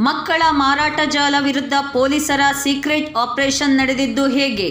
ಮಕ್ಕಳ ಮಾರಾಟ ಜಾಲ ವಿರುದ್ಧ ಪೊಲೀಸರ ಸೀಕ್ರೆಟ್ ಆಪರೇಷನ್ ನಡೆದಿದ್ದು ಹೇಗೆ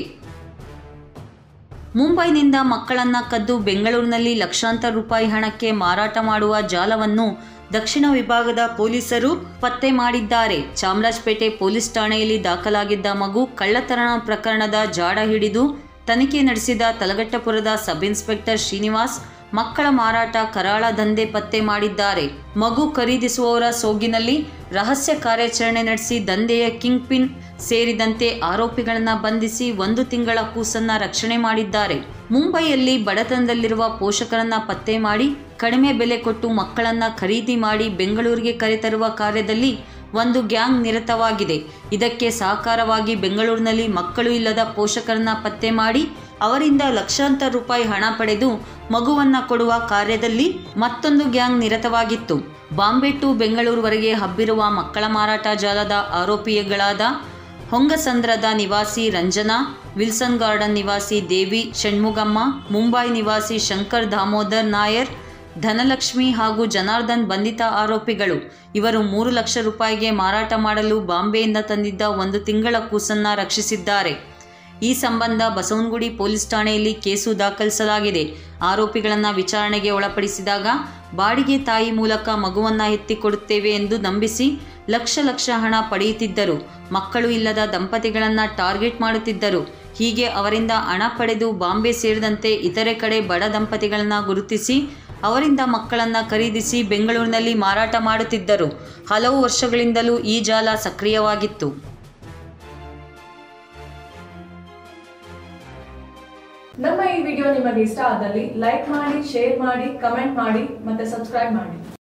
ಮುಂಬೈನಿಂದ ಮಕ್ಕಳನ್ನ ಕದ್ದು ಬೆಂಗಳೂರಿನಲ್ಲಿ ಲಕ್ಷಾಂತರ ರೂಪಾಯಿ ಹಣಕ್ಕೆ ಮಾರಾಟ ಮಾಡುವ ಜಾಲವನ್ನು ದಕ್ಷಿಣ ವಿಭಾಗದ ಪೊಲೀಸರು ಪತ್ತೆ ಮಾಡಿದ್ದಾರೆ ಚಾಮರಾಜಪೇಟೆ ಪೊಲೀಸ್ ಠಾಣೆಯಲ್ಲಿ ದಾಖಲಾಗಿದ್ದ ಮಗು ಕಳ್ಳತನ ಪ್ರಕರಣದ ಜಾಡ ಹಿಡಿದು ತನಿಖೆ ನಡೆಸಿದ ತಲಗಟ್ಟಪುರದ ಸಬ್ ಇನ್ಸ್ಪೆಕ್ಟರ್ ಶ್ರೀನಿವಾಸ್ ಮಕ್ಕಳ ಮಾರಾಟ ಕರಾಳ ದಂಧೆ ಪತ್ತೆ ಮಾಡಿದ್ದಾರೆ ಮಗು ಖರೀದಿಸುವವರ ಸೋಗಿನಲ್ಲಿ ರಹಸ್ಯ ಕಾರ್ಯಾಚರಣೆ ನಡೆಸಿ ದಂಧೆಯ ಕಿಂಗ್ ಪಿನ್ ಸೇರಿದಂತೆ ಆರೋಪಿಗಳನ್ನ ಬಂಧಿಸಿ ಒಂದು ತಿಂಗಳ ಕೂಸನ್ನ ರಕ್ಷಣೆ ಮಾಡಿದ್ದಾರೆ ಮುಂಬೈಯಲ್ಲಿ ಬಡತನದಲ್ಲಿರುವ ಪೋಷಕರನ್ನ ಪತ್ತೆ ಮಾಡಿ ಕಡಿಮೆ ಬೆಲೆ ಕೊಟ್ಟು ಮಕ್ಕಳನ್ನ ಖರೀದಿ ಮಾಡಿ ಬೆಂಗಳೂರಿಗೆ ಕರೆತರುವ ಕಾರ್ಯದಲ್ಲಿ ಒಂದು ಗ್ಯಾಂಗ್ ನಿರತವಾಗಿದೆ ಇದಕ್ಕೆ ಸಹಕಾರವಾಗಿ ಬೆಂಗಳೂರಿನಲ್ಲಿ ಮಕ್ಕಳು ಇಲ್ಲದ ಪೋಷಕರನ್ನ ಪತ್ತೆ ಮಾಡಿ ಅವರಿಂದ ಲಕ್ಷಾಂತರ ರೂಪಾಯಿ ಹಣ ಪಡೆದು ಮಗುವನ್ನ ಕೊಡುವ ಕಾರ್ಯದಲ್ಲಿ ಮತ್ತೊಂದು ಗ್ಯಾಂಗ್ ನಿರತವಾಗಿತ್ತು ಬಾಂಬೆ ಟು ಬೆಂಗಳೂರುವರೆಗೆ ಹಬ್ಬಿರುವ ಮಕ್ಕಳ ಮಾರಾಟ ಜಾಲದ ಆರೋಪಿಗಳಾದ ಹೊಂಗಸಂದ್ರದ ನಿವಾಸಿ ರಂಜನಾ ವಿಲ್ಸನ್ ಗಾರ್ಡನ್ ನಿವಾಸಿ ದೇವಿ ಷಣ್ಮುಗಮ್ಮ ಮುಂಬೈ ನಿವಾಸಿ ಶಂಕರ್ ದಾಮೋದರ್ ನಾಯರ್ ಧನಲಕ್ಷ್ಮಿ ಹಾಗೂ ಜನಾರ್ದನ್ ಬಂಧಿತ ಆರೋಪಿಗಳು ಇವರು ಮೂರು ಲಕ್ಷ ರೂಪಾಯಿಗೆ ಮಾರಾಟ ಮಾಡಲು ಬಾಂಬೆಯಿಂದ ತಂದಿದ್ದ ಒಂದು ತಿಂಗಳ ಕೂಸನ್ನ ರಕ್ಷಿಸಿದ್ದಾರೆ ಈ ಸಂಬಂಧ ಬಸವನಗುಡಿ ಪೊಲೀಸ್ ಠಾಣೆಯಲ್ಲಿ ಕೇಸು ದಾಖಲಿಸಲಾಗಿದೆ ಆರೋಪಿಗಳನ್ನು ವಿಚಾರಣೆಗೆ ಒಳಪಡಿಸಿದಾಗ ಬಾಡಿಗೆ ತಾಯಿ ಮೂಲಕ ಮಗುವನ್ನ ಎತ್ತಿಕೊಡುತ್ತೇವೆ ಎಂದು ನಂಬಿಸಿ ಲಕ್ಷ ಲಕ್ಷ ಹಣ ಪಡೆಯುತ್ತಿದ್ದರು ಮಕ್ಕಳು ಇಲ್ಲದ ದಂಪತಿಗಳನ್ನು ಟಾರ್ಗೆಟ್ ಮಾಡುತ್ತಿದ್ದರು ಹೀಗೆ ಅವರಿಂದ ಹಣ ಪಡೆದು ಬಾಂಬೆ ಸೇರಿದಂತೆ ಇತರೆ ಕಡೆ ಬಡ ದಂಪತಿಗಳನ್ನು ಗುರುತಿಸಿ ಅವರಿಂದ ಮಕ್ಕಳನ್ನು ಖರೀದಿಸಿ ಬೆಂಗಳೂರಿನಲ್ಲಿ ಮಾರಾಟ ಮಾಡುತ್ತಿದ್ದರು ಹಲವು ವರ್ಷಗಳಿಂದಲೂ ಈ ಜಾಲ ಸಕ್ರಿಯವಾಗಿತ್ತು ನಮ್ಮ ಈ ವಿಡಿಯೋ ನಿಮಗೆ ಇಷ್ಟ ಆದಲ್ಲಿ ಲೈಕ್ ಮಾಡಿ ಶೇರ್ ಮಾಡಿ ಕಮೆಂಟ್ ಮಾಡಿ ಮತ್ತೆ ಸಬ್ಸ್ಕ್ರೈಬ್ ಮಾಡಿ